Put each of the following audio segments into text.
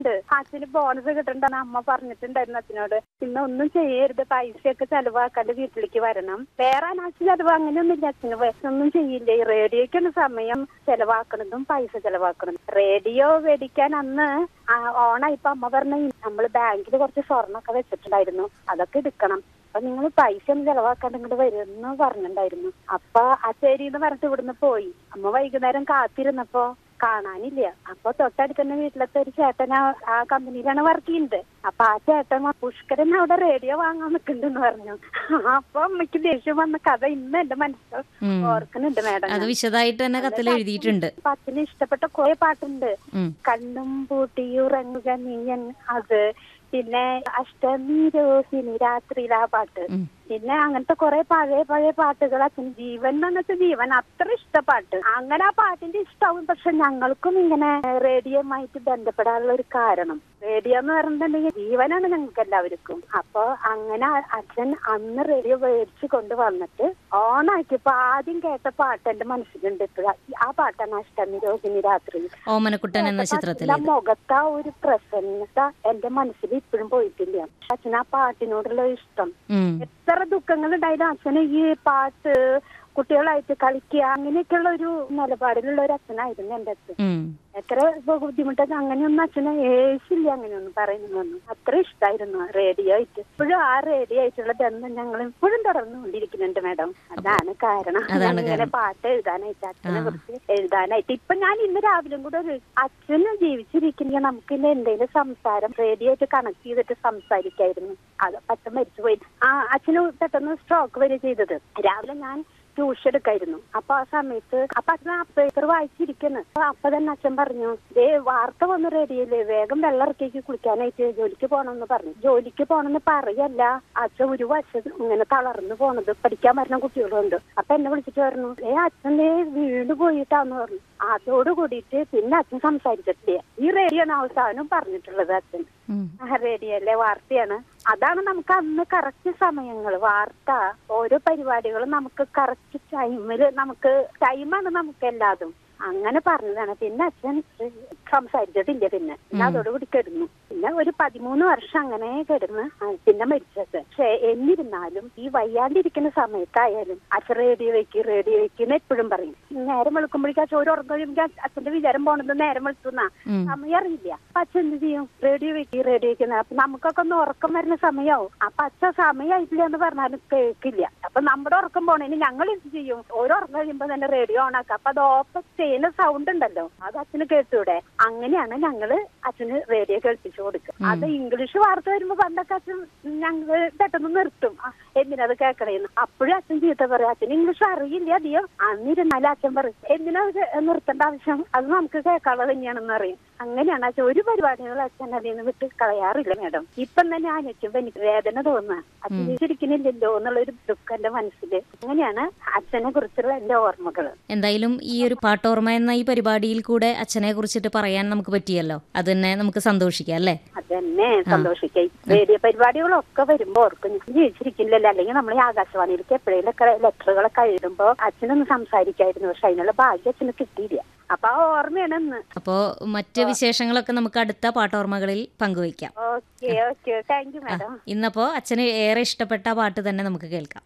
ഉണ്ട് അച്ഛന് ബോണസ് കിട്ടണ്ടെന്ന് അമ്മ പറഞ്ഞിട്ടുണ്ടായിരുന്നു അച്ഛനോട് പിന്നെ ഒന്നും ചെയ്യരുത് പൈസയൊക്കെ ചെലവാക്കാണ്ട് വീട്ടിലേക്ക് വരണം വേറെ അനാവശ്യ ചെലവ് അങ്ങനെയൊന്നും ഇല്ല അച്ഛന് വേ- ഒന്നും ചെയ്യില്ല ഈ റേഡിയോക്കാണ് സമയം ചെലവാക്കണതും പൈസ ചെലവാക്കണതും റേഡിയോ മേടിക്കാൻ അന്ന് ഓണായിപ്പോ അമ്മ പറഞ്ഞ നമ്മൾ ബാങ്കിൽ കുറച്ച് സ്വർണ്ണമൊക്കെ വെച്ചിട്ടുണ്ടായിരുന്നു അതൊക്കെ എടുക്കണം അപ്പൊ നിങ്ങൾ പൈസ ഒന്നും ചെലവാക്കാണ്ട് ഇങ്ങോട്ട് വരുമെന്ന് പറഞ്ഞിട്ടുണ്ടായിരുന്നു അപ്പൊ ആ ശരിന്ന് പറഞ്ഞിട്ട് ഇവിടുന്ന് പോയി അമ്മ വൈകുന്നേരം കാത്തിരുന്നപ്പോ കാണാനില്ല അപ്പൊ തൊട്ടടുത്തുന്ന വീട്ടിലത്തെ ഒരു ചേട്ടൻ ആ- ആ കമ്പനിയിലാണ് വർക്ക് ചെയ്യുന്നത് അപ്പൊ ആ ചേട്ടൻ വ- പുഷ്കരൻ അവിടെ റേഡിയോ വാങ്ങാൻ നിൽക്കുന്നുണ്ടെന്ന് പറഞ്ഞു അപ്പൊ അമ്മയ്ക്ക് ദേഷ്യം വന്ന കഥ ഇന്ന് എന്റെ മനസ്സിൽ ഉം. ഓർക്കുന്നുണ്ട് മാഡം അത് വിശദമായിട്ട് തന്നെ കത്തിൽ എഴുതിയിട്ടുണ്ട് അപ്പൊ അച്ഛന് ഇഷ്ടപ്പെട്ട കുറെ പാട്ടുണ്ട് ഉം. കണ്ണും പൂട്ടി ഉറങ്ങുക നീയൻ അത് പിന്നെ അഷ്ടമി രോഹിണി രാത്രിയിലെ ആ പാട്ട് ഉം. പിന്നെ അങ്ങനത്തെ കുറെ പഴയ പഴയ പാട്ടുകൾ അച്ഛൻ ജീവൻ എന്ന് വെച്ചാൽ ജീവൻ അത്ര ഇഷ്ട പാട്ട് അങ്ങനെ ആ പാട്ടിന്റെ ഇഷ്ടാവും പക്ഷെ ഞങ്ങൾക്കും ഇങ്ങനെ റേഡിയോമായിട്ട് ബന്ധപ്പെടാനുള്ള ഒരു കാരണം റേഡിയോ എന്ന് പറഞ്ഞിട്ടുണ്ടെങ്കിൽ ജീവനാണ് ഞങ്ങൾക്ക് എല്ലാവർക്കും അപ്പൊ അങ്ങനെ അ- അച്ഛൻ അന്ന് റേഡിയോ മേടിച്ചു കൊണ്ട് വന്നിട്ട് ഓണാക്കിയപ്പോ ആദ്യം കേട്ട പാട്ട് എന്റെ മനസ്സിലുണ്ട് ഇപ്പോഴാ ആ പാട്ടാണ് അഷ്ടമി രോഹിണി രാത്രി ഓമനക്കുട്ടൻ എന്ന ചിത്രത്തിലെ അച്ഛന്റെ മുഖത്ത് ആ ഒരു പ്രസന്നത എന്റെ മനസ്സിൽ ഇപ്പോഴും പോയിട്ടില്ല അച്ഛൻ ആ പാട്ടിനോടുള്ള ഇഷ്ടം ഉം. എത്ര ദുഃഖങ്ങൾ ഉണ്ടായാലും അച്ഛന് ഈ പാട്ട് കുട്ടികളായിട്ട് കളിക്കുക അങ്ങനെയൊക്കെയുള്ള ഒരു നിലപാടിലുള്ള ഒരു അച്ഛനായിരുന്നു എന്റെ അച്ഛൻ ഉം. എത്ര ബുദ്ധിമുട്ടൊക്കെ അങ്ങനെയൊന്നും അച്ഛനെ ഏശില്ല അങ്ങനെയൊന്നും പറയുന്നൊന്നും അത്ര ഇഷ്ടമായിരുന്നു റേഡിയോ ആയിട്ട് ഇപ്പോഴും ആ റേഡിയോ ആയിട്ടുള്ള ബന്ധം ഞങ്ങൾ ഇപ്പോഴും തുടർന്നുകൊണ്ടിരിക്കുന്നുണ്ട് മാഡം അതാണ് കാരണം അതാണ് ഇങ്ങനെ കാരണം. പാട്ട് എഴുതാനായിട്ട് അച്ഛനെ ആ. കുറിച്ച് എഴുതാനായിട്ട് ഇപ്പൊ ഞാൻ ഇന്ന് രാവിലെയും കൂടെ ഒരു അച്ഛന് ജീവിച്ചിരിക്കുന്ന നമുക്ക് ഇന്ന് എന്തെങ്കിലും സംസാരം റേഡിയോ ആയിട്ട് കണക്ട് ചെയ്തിട്ട് സംസാരിക്കായിരുന്നു അത് അച്ഛൻ മരിച്ചുപോയി ആ അച്ഛന് പെട്ടെന്ന് സ്ട്രോക്ക് വരെ ചെയ്തത് രാവിലെ ഞാൻ ട്യൂഷൻ എടുക്കായിരുന്നു അപ്പൊ ആ സമയത്ത് അപ്പൊ അച്ഛൻ ആ പേപ്പർ വായിച്ചിരിക്കുന്നു അപ്പൊ അപ്പൊ തന്നെ അച്ഛൻ പറഞ്ഞു ദേ വാർത്ത വന്ന് റെഡിയല്ലേ വേഗം വെള്ളം ഇറക്കിയേക്ക് കുളിക്കാനായിട്ട് ജോലിക്ക് പോണെന്ന് പറഞ്ഞു ജോലിക്ക് പോണെന്ന് പറയല്ല അച്ഛൻ ഒരു വശം ഇങ്ങനെ തളർന്നു പോണത് പഠിക്കാൻ വരുന്ന കുട്ടികളുണ്ട് അപ്പൊ എന്നെ വിളിച്ചിട്ട് പറഞ്ഞു ഏ അച്ഛൻ ദേ വീണ് പോയിട്ടാന്ന് പറഞ്ഞു അതോട് കൂടിയിട്ട് പിന്നെ അച്ഛൻ സംസാരിച്ചിട്ടില്ല ഈ റേഡിയോ അവസാനം പറഞ്ഞിട്ടുള്ളത് അച്ഛൻ ഉം. റേഡിയോയിലെ വാർത്തയാണ് അതാണ് നമുക്ക് അന്ന് കറക്റ്റ് സമയങ്ങൾ വാർത്ത ഓരോ പരിപാടികളും നമുക്ക് കറക്റ്റ് ടൈമിൽ നമുക്ക് ടൈമാണ് നമുക്ക് എല്ലാതും അങ്ങനെ പറഞ്ഞതാണ് പിന്നെ അച്ഛൻ സംസാരിച്ചിട്ടില്ല പിന്നെ പിന്നെ അതോടുകൂടി കിടന്നു പിന്നെ ഒരു പതിമൂന്ന് വർഷം അങ്ങനെ കിടന്ന് ആ, പിന്നെ മരിച്ചത് പക്ഷെ എന്നിരുന്നാലും ഈ വയ്യാണ്ടിരിക്കുന്ന സമയത്തായാലും അച്ഛൻ റേഡിയോ വെക്ക് റേഡിയോ വെക്കുന്ന എപ്പോഴും പറയും നേരം വെളുക്കുമ്പോഴേക്കും അച്ഛൻ ഒരു ഉറക്കം കഴിയുമ്പോൾ അച്ഛന്റെ വിചാരം പോണത് നേരം വെളുത്തുന്ന ഉം. സമയം അറിയില്ല അപ്പൊ അച്ഛൻ എന്ത് ചെയ്യും റേഡിയോ വെക്കി റേഡിയോ വെക്കുന്ന അപ്പൊ നമുക്കൊക്കെ ഒന്ന് ഉറക്കം വരുന്ന സമയമാവും അപ്പൊ അച്ഛൻ സമയമായിട്ടില്ല എന്ന് പറഞ്ഞാലും കേൾക്കില്ല അപ്പൊ നമ്മുടെ ഉറക്കം പോണേന് ഞങ്ങൾ എന്ത് ചെയ്യും ഓരോ ഉറക്കം കഴിയുമ്പോ തന്നെ റേഡിയോ ഓൺ ആക്കാം അപ്പൊ അത് ഓപ്പൺ ചെയ്യുന്ന സൗണ്ട് ഉണ്ടല്ലോ അത് അച്ഛന് കേട്ടൂടെ അങ്ങനെയാണ് ഞങ്ങള് അച്ഛന് റേഡിയോ കേൾപ്പിച്ചു കൊടുക്കുക അത് ഇംഗ്ലീഷ് വാർത്ത വരുമ്പോ പണ്ടൊക്കെ അച്ഛൻ ഞങ്ങള് പെട്ടെന്ന് നിർത്തും ആ, എന്തിനത് കേൾക്കണേന്ന് അപ്പോഴും അച്ഛൻ ചീത്ത പറയും അച്ഛൻ ഇംഗ്ലീഷ് അറിയില്ല അധികം അന്നിരുന്നാലും അച്ഛൻ പറയും എന്തിനാ ഇത് നിർത്തേണ്ട ആവശ്യം അത് നമുക്ക് കേൾക്കാനുള്ളത് തന്നെയാണെന്ന് പറയും അങ്ങനെയാണ് അച്ഛൻ ഒരു പരിപാടികൾ അച്ഛൻ അതിൽ നിന്ന് വിട്ട് കളയാറില്ല മാഡം ഇപ്പം തന്നെ ആലോചിക്കുമ്പോ എനിക്ക് വേദന തോന്നുക അച്ഛൻ ജീവിച്ചിരിക്കുന്നില്ലല്ലോ എന്നുള്ളൊരു ദുഃഖം എന്റെ മനസ്സിൽ അങ്ങനെയാണ് അച്ഛനെ കുറിച്ചുള്ള എന്റെ ഓർമ്മകൾ എന്തായാലും ഈ ഒരു പാട്ടോർമ്മ എന്ന ഈ പരിപാടിയിൽ കൂടെ അച്ഛനെ കുറിച്ചിട്ട് പറയാൻ നമുക്ക് പറ്റിയല്ലോ അത് തന്നെ നമുക്ക് സന്തോഷിക്കാം അല്ലേ അതന്നെ സന്തോഷിക്കായി റേഡിയോ പരിപാടികളൊക്കെ വരുമ്പോ ഓർക്കും ഞാൻ ജീവിച്ചിരിക്കില്ലല്ലോ അല്ലെങ്കിൽ നമ്മൾ ഈ ആകാശവാണിയിലേക്ക് എപ്പോഴേലൊക്കെ ലെറ്ററുകളൊക്കെ എഴുതുമ്പോ അച്ഛനൊന്ന് സംസാരിക്കായിരുന്നു പക്ഷെ അതിനുള്ള ഭാഗ്യം അച്ഛന് കിട്ടിയില്ല അപ്പൊ ആ ഓർമ്മയാണ് ഇന്ന് അപ്പോൾ മറ്റ് വിശേഷങ്ങളൊക്കെ നമുക്ക് അടുത്ത പാട്ടോർമ്മകളിൽ പങ്കുവയ്ക്കാം okay okay thank you madam ഇന്നപ്പോൾ അച്ഛന് ഏറെ ഇഷ്ടപ്പെട്ട പാട്ട് തന്നെ നമുക്ക് കേൾക്കാം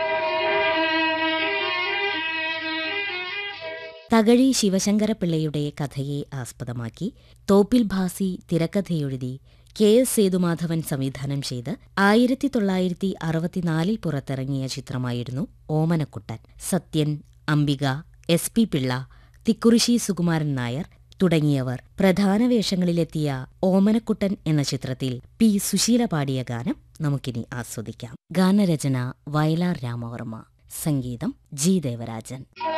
തകഴി ശിവശങ്കരപിള്ളയുടെ കഥയെ ആസ്പദമാക്കി തോപ്പിൽ ഭാസി തിരക്കഥയെഴുതി കെ എസ് സേതുമാധവൻ സംവിധാനം ചെയ്ത് ആയിരത്തി തൊള്ളായിരത്തി അറുപത്തിനാലിൽ പുറത്തിറങ്ങിയ ചിത്രമായിരുന്നു ഓമനക്കുട്ടൻ സത്യൻ അംബിക എസ് പി പിള്ള തിക്കുറിശി സുകുമാരൻ നായർ തുടങ്ങിയവർ പ്രധാന വേഷങ്ങളിലെത്തിയ ഓമനക്കുട്ടൻ എന്ന ചിത്രത്തിൽ പി സുശീല പാടിയ ഗാനം നമുക്കിനി ആസ്വദിക്കാം ഗാനരചന വയലാർ രാമവർമ്മ സംഗീതം ജി ദേവരാജൻ